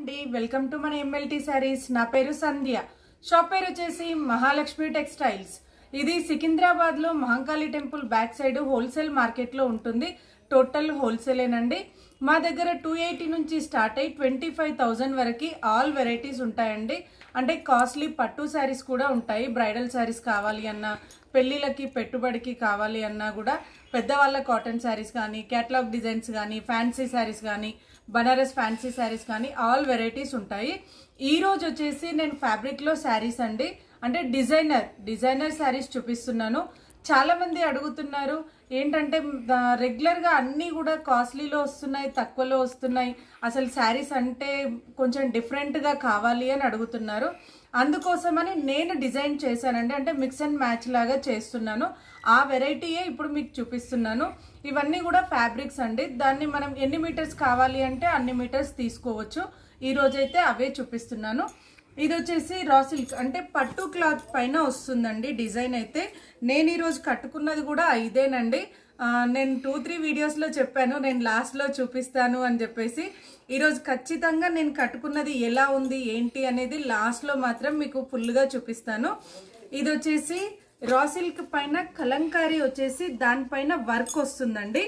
అండి welcome to మన MLT saris నా పేరు సంధ్య షాప్ పేరు వచ్చేసి మహాలక్ష్మి టెక్స్టైల్స్ ఇది సికింద్రాబాద్ లో Mahankali temple back side wholesale market లో ఉంటుంది టోటల్ హోల్సేలేనండి మా దగ్గర టూ ఎయిటీ నుంచి స్టార్ట్ అయ్యి ట్వంటీ ఫైవ్ థౌజండ్ వరకు ఆల్ వెరైటీస్ ఉంటాయండి అంటే కాస్ట్లీ పట్టు శారీస్ కూడా ఉంటాయి బ్రైడల్ శారీస్ కావాలి అన్నా పెళ్లిళ్ళకి పెట్టుబడికి కావాలి అన్నా కూడా పెద్దవాళ్ళ కాటన్ శారీస్ కానీ కేటలాగ్ డిజైన్స్ కానీ ఫ్యాన్సీ శారీస్ కానీ బనారస్ ఫ్యాన్సీ శారీస్ కానీ ఆల్ వెరైటీస్ ఉంటాయి ఈ రోజు వచ్చేసి నేను ఫ్యాబ్రిక్ లో శారీస్ అండి అంటే డిజైనర్ డిజైనర్ శారీస్ చూపిస్తున్నాను చాలా మంది అడుగుతున్నారు ఏంటంటే రెగ్యులర్ గా అన్ని కూడా కాస్ట్లీలో వస్తున్నాయి తక్కువలో వస్తున్నాయి అసలు శారీస్ అంటే కొంచెం డిఫరెంట్ గా కావాలి అని అడుగుతున్నారు అందుకోసమని నేను డిజైన్ చేశానండి అంటే మిక్స్ అండ్ మ్యాచ్ లాగా చేస్తున్నాను ఆ వెరైటీయే ఇప్పుడు మీకు చూపిస్తున్నాను ఇవన్నీ కూడా ఫ్యాబ్రిక్స్ అండి దాన్ని మనం ఎన్ని మీటర్స్ కావాలి అంటే అన్ని మీటర్స్ తీసుకోవచ్చు ఈ రోజైతే అవే చూపిస్తున్నాను ఇది వచ్చేసి రా సిల్క్ అంటే పట్టు క్లాత్ పైన వస్తుందండి డిజైన్ అయితే నేను ఈరోజు కట్టుకున్నది కూడా ఇదేనండి ఆ, నేను టూ త్రీ వీడియోస్లో చెప్పాను నేను లాస్ట్లో చూపిస్తాను అని చెప్పేసి ఈరోజు ఖచ్చితంగా నేను కట్టుకున్నది ఎలా ఉంది ఏంటి అనేది లాస్ట్లో మాత్రం మీకు ఫుల్గా చూపిస్తాను ఇది వచ్చేసి రా సిల్క్ పైన కలంకారీ వచ్చేసి దానిపైన వర్క్ వస్తుందండి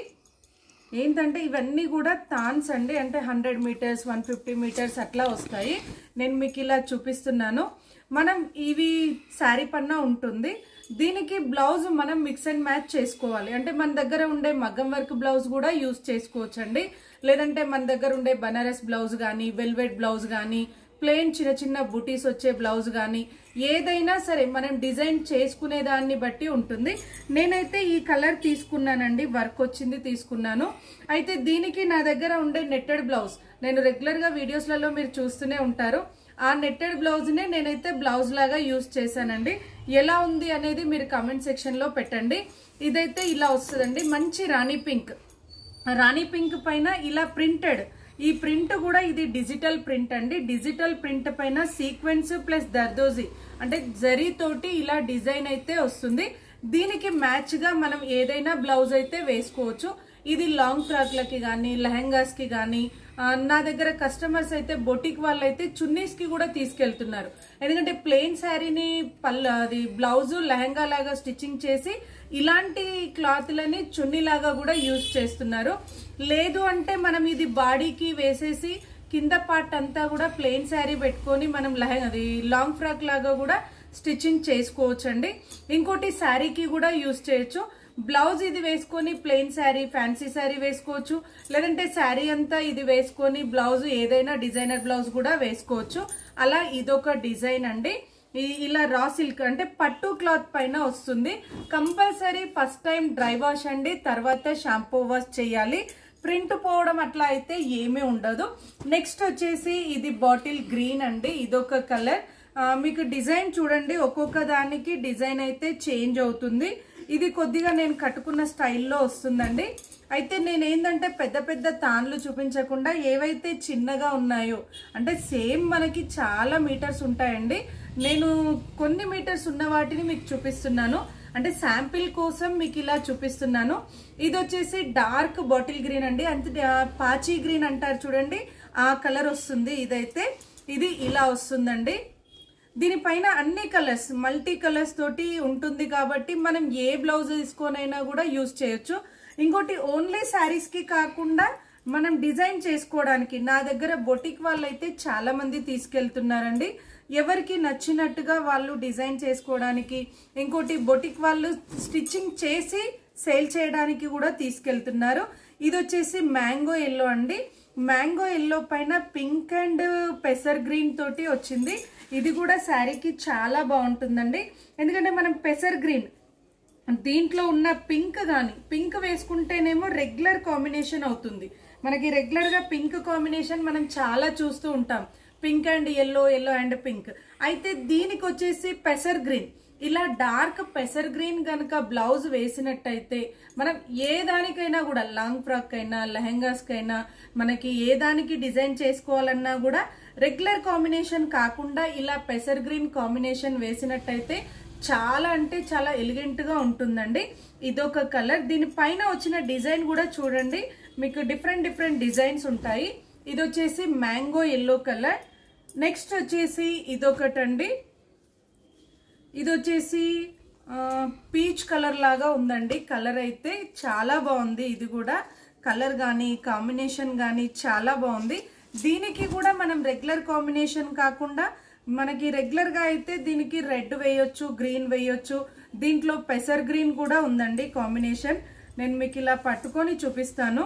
ఏంటంటే ఇవన్నీ కూడా తాన్స్ అండి అంటే hundred metres one fifty metres అట్లా వస్తాయి నేను మీకు ఇలా చూపిస్తున్నాను మనం ఇవి శారీ పన్నా ఉంటుంది దీనికి బ్లౌజ్ మనం మిక్స్ అండ్ మ్యాచ్ చేసుకోవాలి అంటే మన దగ్గర ఉండే మగ్గం వర్క్ బ్లౌజ్ కూడా యూస్ చేసుకోవచ్చండి లేదంటే మన దగ్గర ఉండే బనారస్ బ్లౌజ్ కానీ వెల్వెట్ బ్లౌజ్ కానీ ప్లెయిన్ చిన్న చిన్న బుటీస్ వచ్చే బ్లౌజ్ కానీ ఏదైనా సరే మనం డిజైన్ చేసుకునే దాన్ని బట్టి ఉంటుంది నేనైతే ఈ కలర్ తీసుకున్నానండి వర్క్ వచ్చింది తీసుకున్నాను అయితే దీనికి నా దగ్గర ఉండే నెట్టెడ్ బ్లౌజ్ నేను రెగ్యులర్గా వీడియోస్లలో మీరు చూస్తూనే ఉంటారు ఆ నెట్టెడ్ బ్లౌజ్నే నేనైతే బ్లౌజ్ లాగా యూస్ చేశానండి ఎలా ఉంది అనేది మీరు కమెంట్ సెక్షన్లో పెట్టండి ఇదైతే ఇలా వస్తుందండి మంచి రాణి పింక్ రాణి పింక్ పైన ఇలా ప్రింటెడ్ ఈ ప్రింట్ కూడా ఇది డిజిటల్ ప్రింట్ అండి డిజిటల్ ప్రింట్ పైన సీక్వెన్స్ ప్లస్ దర్దోజీ అంటే జరీ తోటి ఇలా డిజైన్ అయితే వస్తుంది దీనికి మ్యాచ్ గా మనం ఏదైనా బ్లౌజ్ అయితే వేసుకోవచ్చు ఇది లాంగ్ ఫ్రాక్లకి కానీ లెహంగాస్ కి కానీ నా దగ్గర కస్టమర్స్ అయితే బొటిక్ వాళ్ళు అయితే చున్నీస్ కి కూడా తీసుకెళ్తున్నారు ఎందుకంటే ప్లెయిన్ శారీని పల్ అది బ్లౌజ్ లెహంగా లాగా స్టిచ్చింగ్ చేసి ఇలాంటి క్లాత్లని చున్నీ లాగా కూడా యూజ్ చేస్తున్నారు లేదు అంటే మనం ఇది బాడీకి వేసేసి కింద పార్ట్ అంతా కూడా ప్లెయిన్ శారీ పెట్టుకొని మనం లెహంగా అది లాంగ్ ఫ్రాక్ లాగా కూడా స్టిచ్చింగ్ చేసుకోవచ్చండి ఇంకోటి శారీకి కూడా యూజ్ చేయొచ్చు బ్లౌజ్ ఇది వేసుకొని ప్లెయిన్ శారీ ఫ్యాన్సీ శారీ వేసుకోవచ్చు లేదంటే శారీ అంతా ఇది వేసుకొని బ్లౌజ్ ఏదైనా డిజైనర్ బ్లౌజ్ కూడా వేసుకోవచ్చు అలా ఇదొక డిజైన్ అండి ఈ- ఇలా రా సిల్క్ అంటే పట్టు క్లాత్ పైన వస్తుంది compulsory first time dry wash అండి తర్వాత షాంపూ వాష్ చేయాలి ప్రింట్ పోవడం అట్లా అయితే ఏమీ ఉండదు నెక్స్ట్ వచ్చేసి ఇది బాటిల్ గ్రీన్ అండి ఇదొక కలర్ ఆ, మీకు డిజైన్ చూడండి ఒక్కొక్క దానికి డిజైన్ అయితే చేంజ్ అవుతుంది ఇది కొద్దిగా నేను కట్టుకున్న స్టైల్లో వస్తుందండి అయితే నేను ఏంటంటే పెద్ద పెద్ద తాన్లు చూపించకుండా ఏవైతే చిన్నగా ఉన్నాయో అంటే సేమ్ మనకి చాలా మీటర్స్ ఉంటాయండి నేను కొన్ని మీటర్స్ ఉన్న వాటిని మీకు చూపిస్తున్నాను అంటే శాంపిల్ కోసం మీకు ఇలా చూపిస్తున్నాను ఇది వచ్చేసి డార్క్ బాటిల్ గ్రీన్ అండి అంటే ఆ, పాచీ గ్రీన్ అంటారు చూడండి ఆ కలర్ వస్తుంది ఇదైతే ఇది ఇలా వస్తుందండి దీనిపైన అన్ని కలర్స్ మల్టీ కలర్స్ తోటి ఉంటుంది కాబట్టి మనం ఏ బ్లౌజ్ తీసుకోనైనా కూడా యూజ్ చేయొచ్చు ఇంకోటి ఓన్లీ శారీస్ కి కాకుండా మనం డిజైన్ చేసుకోవడానికి నా దగ్గర బొటిక్ వాళ్ళు అయితే చాలా మంది తీసుకెళ్తున్నారండి ఎవరికి నచ్చినట్టుగా వాళ్ళు డిజైన్ చేసుకోవడానికి ఇంకోటి బొటిక్ వాళ్ళు స్టిచ్చింగ్ చేసి సేల్ చేయడానికి కూడా తీసుకెళ్తున్నారు ఇది వచ్చేసి మ్యాంగో ఎల్లో అండి మ్యాంగో ఎల్లో పైన పింక్ అండ్ పెసర్ గ్రీన్ తోటి వచ్చింది ఇది కూడా శారీకి చాలా బాగుంటుందండి ఎందుకంటే మనం పెసర్ గ్రీన్ దీంట్లో ఉన్న పింక్ కానీ పింక్ వేసుకుంటేనేమో రెగ్యులర్ కాంబినేషన్ అవుతుంది మనకి రెగ్యులర్ గా పింక్ కాంబినేషన్ మనం చాలా చూస్తూ ఉంటాం pink and yellow yellow and pink అయితే దీనికి వచ్చేసి పెసర్ గ్రీన్ ఇలా డార్క్ పెసర్ గ్రీన్ కనుక బ్లౌజ్ వేసినట్టయితే మనం ఏ దానికైనా కూడా లాంగ్ ఫ్రాక్ అయినా లెహంగాస్ కైనా మనకి ఏ దానికి డిజైన్ చేసుకోవాలన్నా కూడా రెగ్యులర్ కాంబినేషన్ కాకుండా ఇలా పెసర్ గ్రీన్ కాంబినేషన్ వేసినట్టయితే చాలా అంటే చాలా ఎలిగెంట్ గా ఉంటుందండి ఇదొక కలర్ దీని పైన వచ్చిన డిజైన్ కూడా చూడండి మీకు డిఫరెంట్ డిఫరెంట్ డిజైన్స్ ఉంటాయి ఇది వచ్చేసి మ్యాంగో ఎల్లో కలర్ నెక్స్ట్ వచ్చేసి ఇదొకటండి ఇది వచ్చేసి ఆ, పీచ్ కలర్ లాగా ఉందండి కలర్ అయితే చాలా బాగుంది ఇది కూడా కలర్ కానీ కాంబినేషన్ కానీ చాలా బాగుంది దీనికి కూడా మనం రెగ్యులర్ కాంబినేషన్ కాకుండా మనకి రెగ్యులర్గా అయితే దీనికి రెడ్ వేయొచ్చు గ్రీన్ వేయొచ్చు దీంట్లో పెసర్ గ్రీన్ కూడా ఉందండి కాంబినేషన్ నేను మీకు ఇలా పట్టుకొని చూపిస్తాను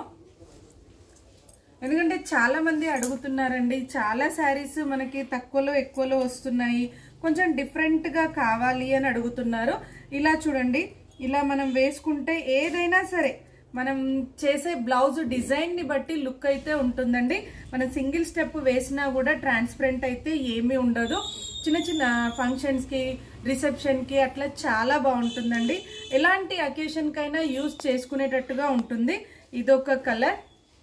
ఎందుకంటే చాలా మంది అడుగుతున్నారండి చాలా శారీస్ మనకి తక్కువలో ఎక్కువలో వస్తున్నాయి కొంచెం డిఫరెంట్ గా కావాలి అని అడుగుతున్నారు ఇలా చూడండి ఇలా మనం వేసుకుంటే ఏదైనా సరే మనం చేసే బ్లౌజ్ డిజైన్ ని బట్టి లుక్ అయితే ఉంటుందండి మనం సింగిల్ స్టెప్ వేసినా కూడా ట్రాన్స్పరెంట్ అయితే ఏమీ ఉండదు చిన్న చిన్న ఫంక్షన్స్ కి రిసెప్షన్ కి అట్లా చాలా బాగుంటుందండి ఎలాంటి అకేషన్ కైనా యూజ్ చేసుకునేటట్టుగా ఉంటుంది ఇదొక కలర్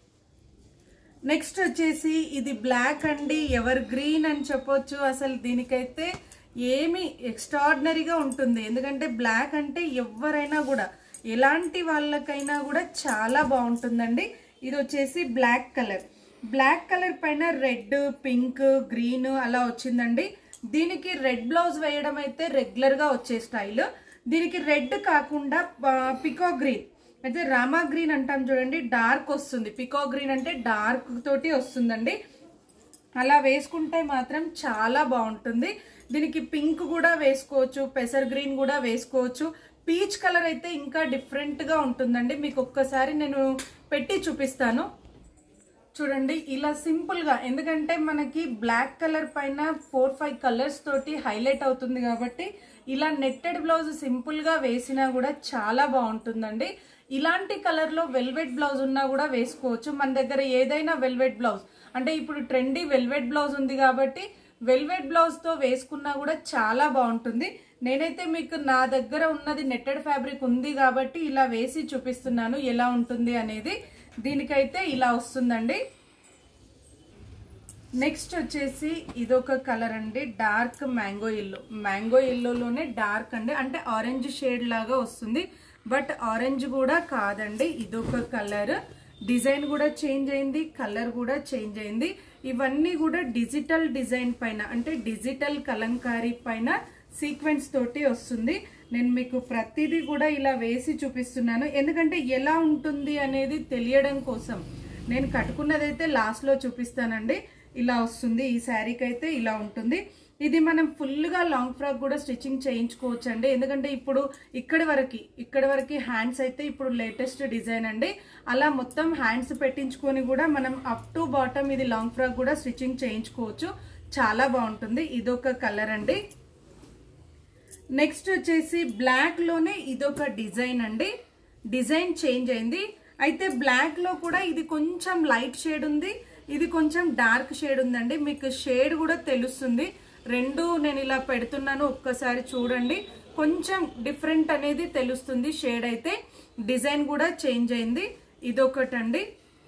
నెక్స్ట్ వచ్చేసి ఇది బ్లాక్ అండి ఎవర్ గ్రీన్ అని చెప్పొచ్చు అసలు దీనికైతే ఏమి ఎక్స్ట్రాడినరీగా ఉంటుంది ఎందుకంటే బ్లాక్ అంటే ఎవరైనా కూడా ఎలాంటి వాళ్ళకైనా కూడా చాలా బాగుంటుందండి ఇది వచ్చేసి బ్లాక్ కలర్ బ్లాక్ కలర్ పైన రెడ్ పింక్ గ్రీన్ అలా వచ్చిందండి దీనికి రెడ్ బ్లౌజ్ వేయడం అయితే రెగ్యులర్గా వచ్చే స్టైల్ దీనికి రెడ్ కాకుండా పికో గ్రీన్ అయితే రామా గ్రీన్ అంటాం చూడండి డార్క్ వస్తుంది పికో గ్రీన్ అంటే డార్క్ తోటి వస్తుందండి అలా వేసుకుంటే మాత్రం చాలా బాగుంటుంది దీనికి పింక్ కూడా వేసుకోవచ్చు పెసర్ గ్రీన్ కూడా వేసుకోవచ్చు పీచ్ కలర్ అయితే ఇంకా డిఫరెంట్ గా ఉంటుందండి మీకు ఒక్కసారి నేను పెట్టి చూపిస్తాను చూడండి ఇలా సింపుల్ గా ఎందుకంటే మనకి బ్లాక్ కలర్ పైన ఫోర్ ఫైవ్ కలర్స్ తోటి హైలైట్ అవుతుంది కాబట్టి ఇలా నెట్టెడ్ బ్లౌజ్ సింపుల్ గా వేసినా కూడా చాలా బాగుంటుందండి ఇలాంటి కలర్ లో వెల్వెట్ బ్లౌజ్ ఉన్నా కూడా వేసుకోవచ్చు మన దగ్గర ఏదైనా వెల్వెట్ బ్లౌజ్ అంటే ఇప్పుడు ట్రెండీ వెల్వెట్ బ్లౌజ్ ఉంది కాబట్టి వెల్వెట్ బ్లౌజ్ తో వేసుకున్నా కూడా చాలా బాగుంటుంది నేనైతే మీకు నా దగ్గర ఉన్నది నెట్టెడ్ ఫ్యాబ్రిక్ ఉంది కాబట్టి ఇలా వేసి చూపిస్తున్నాను ఎలా ఉంటుంది అనేది దీనికైతే ఇలా వస్తుందండి నెక్స్ట్ వచ్చేసి ఇదొక కలర్ అండి డార్క్ మ్యాంగో ఎల్లో మ్యాంగో ఎల్లోలోనే డార్క్ అండి అంటే ఆరెంజ్ షేడ్ లాగా వస్తుంది బట్ ఆరెంజ్ కూడా కాదండి ఇదొక కలర్ డిజైన్ కూడా చేంజ్ అయింది కలర్ కూడా చేంజ్ అయింది ఇవన్నీ కూడా డిజిటల్ డిజైన్ పైన అంటే డిజిటల్ కలంకారీ పైన సీక్వెన్స్ తోటి వస్తుంది నేను మీకు ప్రతిదీ కూడా ఇలా వేసి చూపిస్తున్నాను ఎందుకంటే ఎలా ఉంటుంది అనేది తెలియడం కోసం నేను కట్టుకున్నదైతే లాస్ట్ లో చూపిస్తానండి ఇలా వస్తుంది ఈ శారీకి అయితే ఇలా ఉంటుంది ఇది మనం ఫుల్ గా లాంగ్ ఫ్రాక్ కూడా స్టిచ్చింగ్ చేయించుకోవచ్చు అండి ఎందుకంటే ఇప్పుడు ఇక్కడి వరకు ఇక్కడి వరకు హ్యాండ్స్ అయితే ఇప్పుడు లేటెస్ట్ డిజైన్ అండి అలా మొత్తం హ్యాండ్స్ పెట్టించుకొని కూడా మనం అప్ టు బాటమ్ ఇది లాంగ్ ఫ్రాక్ కూడా స్టిచ్చింగ్ చేయించుకోవచ్చు చాలా బాగుంటుంది ఇదొక కలర్ అండి నెక్స్ట్ వచ్చేసి బ్లాక్ లోనే ఇదొక డిజైన్ అండి డిజైన్ చేంజ్ అయింది అయితే బ్లాక్ లో కూడా ఇది కొంచెం లైట్ షేడ్ ఉంది ఇది కొంచెం డార్క్ షేడ్ ఉందండి మీకు షేడ్ కూడా తెలుస్తుంది రెండు నేను ఇలా పెడుతున్నాను ఒక్కసారి చూడండి కొంచెం డిఫరెంట్ అనేది తెలుస్తుంది షేడ్ అయితే డిజైన్ కూడా చేంజ్ అయింది ఇదొకటండి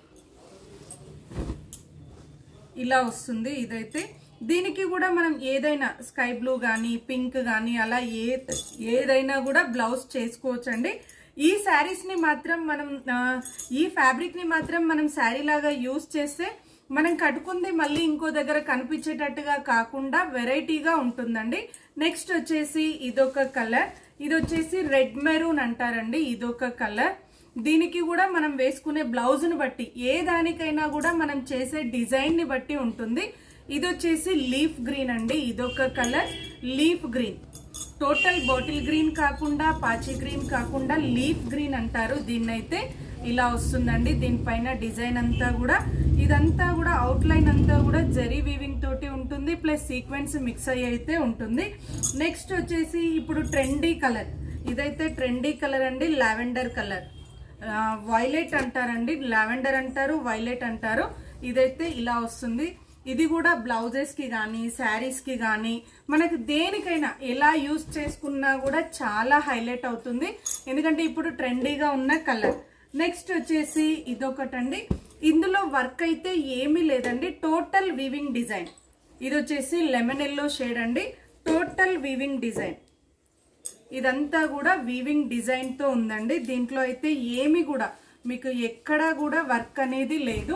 ఇలా వస్తుంది ఇదైతే దీనికి కూడా మనం ఏదైనా స్కై బ్లూ కానీ పింక్ కానీ అలా ఏ ఏదైనా కూడా బ్లౌజ్ చేసుకోవచ్చండి ఈ శారీస్ ని మాత్రం మనం ఆ, ఈ ఫ్యాబ్రిక్ ని మాత్రం మనం శారీ లాగా యూజ్ చేస్తే మనం కట్టుకుంది మళ్ళీ ఇంకో దగ్గర కనిపించేటట్టుగా కాకుండా వెరైటీగా ఉంటుందండి నెక్స్ట్ వచ్చేసి ఇదొక కలర్ ఇది వచ్చేసి రెడ్ మెరూన్ అంటారండి ఇదొక కలర్ దీనికి కూడా మనం వేసుకునే బ్లౌజ్ ని బట్టి ఏ దానికైనా కూడా మనం చేసే డిజైన్ ని బట్టి ఉంటుంది ఇది వచ్చేసి లీఫ్ గ్రీన్ అండి ఇదొక colour leaf green total bottle green కాకుండా పాచి గ్రీన్ కాకుండా లీఫ్ గ్రీన్ అంటారు దీన్నైతే ఇలా వస్తుందండి దీనిపైన డిజైన్ అంతా కూడా ఇదంతా కూడా అవుట్ లైన్ అంతా కూడా జరీ వీవింగ్ తోటి ఉంటుంది ప్లస్ సీక్వెన్స్ మిక్స్ అయ్యి అయితే ఉంటుంది నెక్స్ట్ వచ్చేసి ఇప్పుడు ట్రెండీ కలర్ ఇదైతే ట్రెండీ కలర్ అండి లావెండర్ కలర్ వైలెట్ అంటారండి లావెండర్ అంటారు వైలెట్ అంటారు ఇదైతే ఇలా వస్తుంది ఇది కూడా బ్లౌజెస్ కి కానీ శారీస్ కి కానీ మనకు దేనికైనా ఎలా యూజ్ చేసుకున్నా కూడా చాలా హైలైట్ అవుతుంది ఎందుకంటే ఇప్పుడు ట్రెండీగా ఉన్న కలర్ నెక్స్ట్ వచ్చేసి ఇదొకటండి ఇందులో వర్క్ అయితే ఏమీ లేదండి టోటల్ వీవింగ్ డిజైన్ ఇది వచ్చేసి లెమన్ ఎల్లో షేడ్ అండి టోటల్ వీవింగ్ డిజైన్ ఇదంతా కూడా వీవింగ్ డిజైన్ తో ఉందండి దీంట్లో అయితే ఏమి కూడా మీకు ఎక్కడా కూడా వర్క్ అనేది లేదు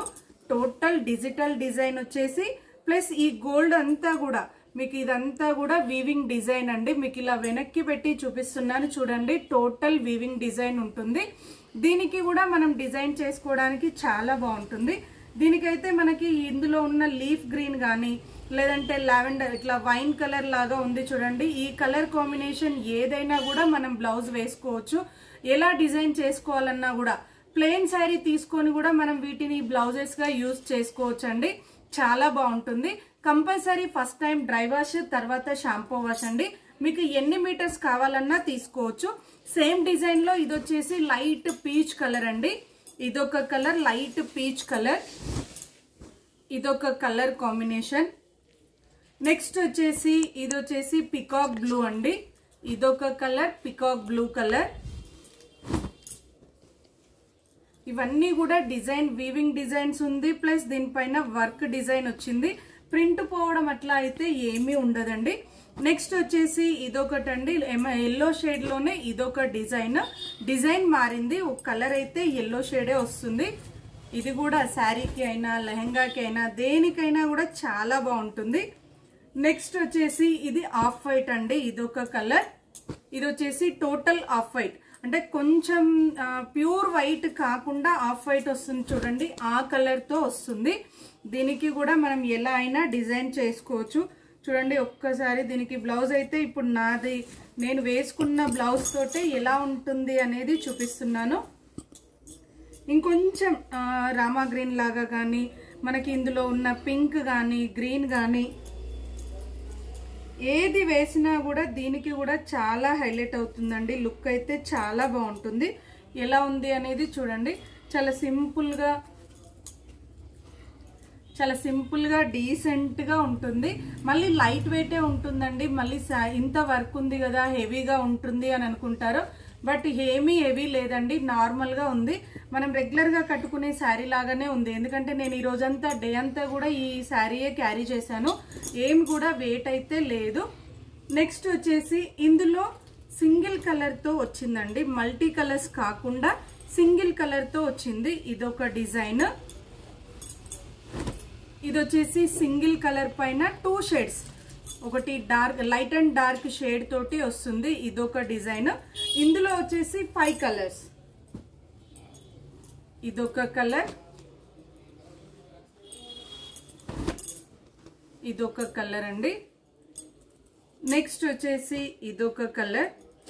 టోటల్ డిజిటల్ డిజైన్ వచ్చేసి ప్లస్ ఈ గోల్డ్ అంతా కూడా మీకు ఇదంతా కూడా వీవింగ్ డిజైన్ అండి మీకు ఇలా వెనక్కి పెట్టి చూపిస్తున్నాను చూడండి టోటల్ వీవింగ్ డిజైన్ ఉంటుంది దీనికి కూడా మనం డిజైన్ చేసుకోవడానికి చాలా బాగుంటుంది దీనికైతే మనకి ఇందులో ఉన్న లీఫ్ గ్రీన్ కానీ లేదంటే లావెండర్ ఇట్లా వైన్ కలర్ లాగా ఉంది చూడండి ఈ కలర్ కాంబినేషన్ ఏదైనా కూడా మనం బ్లౌజ్ వేసుకోవచ్చు ఎలా డిజైన్ చేసుకోవాలన్నా కూడా ప్లెయిన్ శారీ తీసుకొని కూడా మనం వీటిని బ్లౌజెస్ గా యూజ్ చేసుకోవచ్చు అండి చాలా బాగుంటుంది compulsory first time dry wash తర్వాత షాంపూ వాష్ అండి మీకు ఎన్ని మీటర్స్ కావాలన్నా తీసుకోవచ్చు సేమ్ డిజైన్ లో ఇది వచ్చేసి లైట్ పీచ్ కలర్ అండి ఇదొక కలర్ లైట్ పీచ్ కలర్ ఇదొక కలర్ కాంబినేషన్ నెక్స్ట్ వచ్చేసి ఇది వచ్చేసి పికాక్ బ్లూ అండి ఇదొక కలర్ పికాక్ బ్లూ కలర్ ఇవన్నీ కూడా డిజైన్ వీవింగ్ డిజైన్స్ ఉంది ప్లస్ దీనిపైన వర్క్ డిజైన్ వచ్చింది ప్రింట్ పోవడం అట్లా అయితే ఏమీ ఉండదండి నెక్స్ట్ వచ్చేసి ఇదొకటి అండి ఎల్లో షేడ్ లోనే ఇదొక డిజైన్ డిజైన్ మారింది ఒక కలర్ అయితే ఎల్లో షేడే వస్తుంది ఇది కూడా శారీకి అయినా లెహంగాకి అయినా దేనికైనా కూడా చాలా బాగుంటుంది నెక్స్ట్ వచ్చేసి ఇది ఆఫ్ వైట్ అండి ఇదొక కలర్ ఇది వచ్చేసి టోటల్ ఆఫ్ వైట్ అంటే కొంచెం ప్యూర్ వైట్ కాకుండా ఆఫ్ వైట్ వస్తుంది చూడండి ఆ కలర్ తో వస్తుంది దీనికి కూడా మనం ఎలా అయినా డిజైన్ చేసుకోవచ్చు చూడండి ఒక్కసారి దీనికి బ్లౌజ్ అయితే ఇప్పుడు నాది నేను వేసుకున్న బ్లౌజ్ తోటే ఎలా ఉంటుంది అనేది చూపిస్తున్నాను ఇంకొంచెం ఆ, రామా గ్రీన్ లాగా కానీ మనకి ఇందులో ఉన్న పింక్ కానీ గ్రీన్ కానీ ఏది వేసినా కూడా దీనికి కూడా చాలా హైలైట్ అవుతుందండి లుక్ అయితే చాలా బాగుంటుంది ఎలా ఉంది అనేది చూడండి చాలా సింపుల్గా చాలా సింపుల్గా డీసెంట్గా ఉంటుంది మళ్ళీ లైట్ వెయిటే ఉంటుందండి మళ్ళీ సా- ఇంత వర్క్ ఉంది కదా హెవీగా ఉంటుంది అని అనుకుంటారు బట్ ఏమీ హెవీ లేదండి నార్మల్గా ఉంది మనం రెగ్యులర్గా కట్టుకునే శారీ లాగానే ఉంది ఎందుకంటే నేను ఈ రోజంతా డే అంతా కూడా ఈ శారీయే క్యారీ చేశాను ఏం కూడా వెయిట్ అయితే లేదు నెక్స్ట్ వచ్చేసి ఇందులో సింగిల్ కలర్తో వచ్చిందండి మల్టీ కలర్స్ కాకుండా సింగిల్ కలర్తో వచ్చింది ఇదొక డిజైన్ ఇది వచ్చేసి సింగిల్ కలర్ పైన టూ షేడ్స్ ఒకటి dark light and dark shade తోటి వస్తుంది ఇదొక డిజైన్ ఇందులో వచ్చేసి ఫైవ్ కలర్స్ ఇదొక కలర్ ఇదొక కలర్ అండి నెక్స్ట్ వచ్చేసి ఇదొక కలర్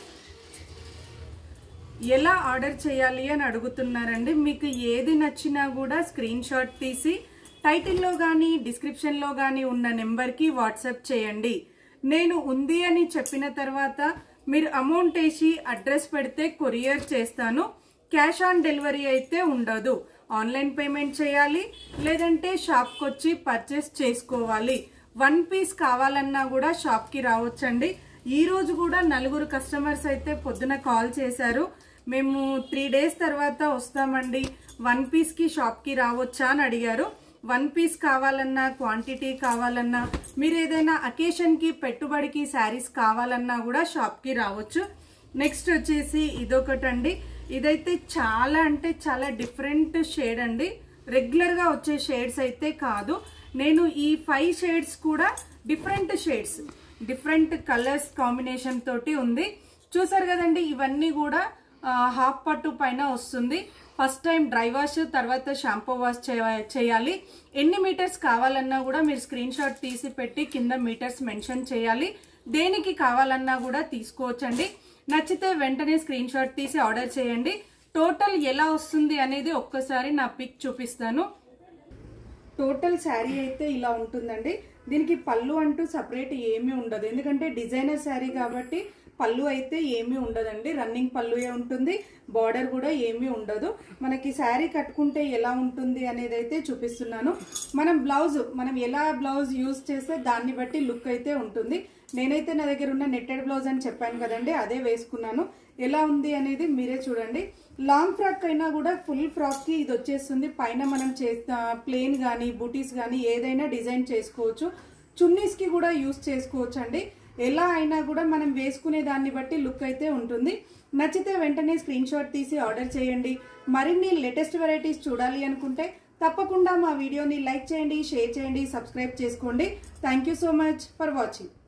ఎలా ఆర్డర్ చేయాలి అని అడుగుతున్నారండి మీకు ఏది నచ్చినా కూడా స్క్రీన్ షాట్ తీసి టైటిల్లో కానీ డిస్క్రిప్షన్లో కానీ ఉన్న నెంబర్కి వాట్సాప్ చేయండి నేను ఉంది అని చెప్పిన తర్వాత మీరు అమౌంట్ వేసి అడ్రస్ పెడితే కొరియర్ చేస్తాను క్యాష్ ఆన్ డెలివరీ అయితే ఉండదు ఆన్లైన్ పేమెంట్ చేయాలి లేదంటే షాప్కి వచ్చి పర్చేస్ చేసుకోవాలి వన్ పీస్ కావాలన్నా కూడా షాప్కి రావచ్చండి ఈ రోజు కూడా నలుగురు కస్టమర్స్ అయితే పొద్దున కాల్ చేశారు మేము త్రీ డేస్ తర్వాత వస్తామండి వన్ పీస్కి షాప్కి రావచ్చా అని అడిగారు వన్ పీస్ కావాలన్నా క్వాంటిటీ కావాలన్నా మీరు ఏదైనా అకేషన్కి పెట్టుబడికి శారీస్ కావాలన్నా కూడా షాప్కి రావచ్చు నెక్స్ట్ వచ్చేసి ఇదొకటండి ఇదైతే చాలా అంటే చాలా డిఫరెంట్ షేడ్ అండి రెగ్యులర్గా వచ్చే షేడ్స్ అయితే కాదు నేను ఈ ఫైవ్ షేడ్స్ కూడా different shades different colours combination తోటి ఉంది చూసారు కదండి ఇవన్నీ కూడా ఆ, హాఫ్ పట్టు పైన వస్తుంది ఫస్ట్ టైం డ్రై వాష్ తర్వాత షాంపూ వాష్ చేయ- చేయాలి ఎన్ని మీటర్స్ కావాలన్నా కూడా మీరు స్క్రీన్ షాట్ తీసి పెట్టి కింద మీటర్స్ మెన్షన్ చేయాలి దేనికి కావాలన్నా కూడా తీసుకోవచ్చండి నచ్చితే వెంటనే స్క్రీన్ షాట్ తీసి ఆర్డర్ చేయండి టోటల్ ఎలా వస్తుంది అనేది ఒక్కసారి నా పిక్ చూపిస్తాను టోటల్ శారీ అయితే ఇలా ఉంటుందండి దీనికి పళ్ళు అంటూ సపరేట్ ఏమీ ఉండదు ఎందుకంటే డిజైనర్ శారీ కాబట్టి పళ్ళు అయితే ఏమీ ఉండదండి రన్నింగ్ పళ్ళుయే ఉంటుంది బార్డర్ కూడా ఏమీ ఉండదు మనకి శారీ కట్టుకుంటే ఎలా ఉంటుంది అనేది అయితే చూపిస్తున్నాను మనం బ్లౌజ్ మనం ఎలా బ్లౌజ్ యూజ్ చేస్తే దాన్ని బట్టి లుక్ అయితే ఉంటుంది నేనైతే నా దగ్గర ఉన్న నెట్టెడ్ బ్లౌజ్ అని చెప్పాను కదండి అదే వేసుకున్నాను ఎలా ఉంది అనేది మీరే చూడండి లాంగ్ ఫ్రాక్ అయినా కూడా ఫుల్ ఫ్రాక్ కి ఇది వచ్చేస్తుంది పైన మనం చేస్తా ప్లేన్ కానీ బూటీస్ కానీ ఏదైనా డిజైన్ చేసుకోవచ్చు చున్నీస్ కి కూడా యూస్ చేసుకోవచ్చు అండి ఎలా అయినా కూడా మనం వేసుకునే దాన్ని బట్టి లుక్ అయితే ఉంటుంది నచ్చితే వెంటనే స్క్రీన్ షాట్ తీసి ఆర్డర్ చేయండి మరిన్ని లేటెస్ట్ వెరైటీస్ చూడాలి అనుకుంటే తప్పకుండా మా వీడియోని లైక్ చేయండి షేర్ చేయండి సబ్స్క్రైబ్ చేసుకోండి thank you so much for watching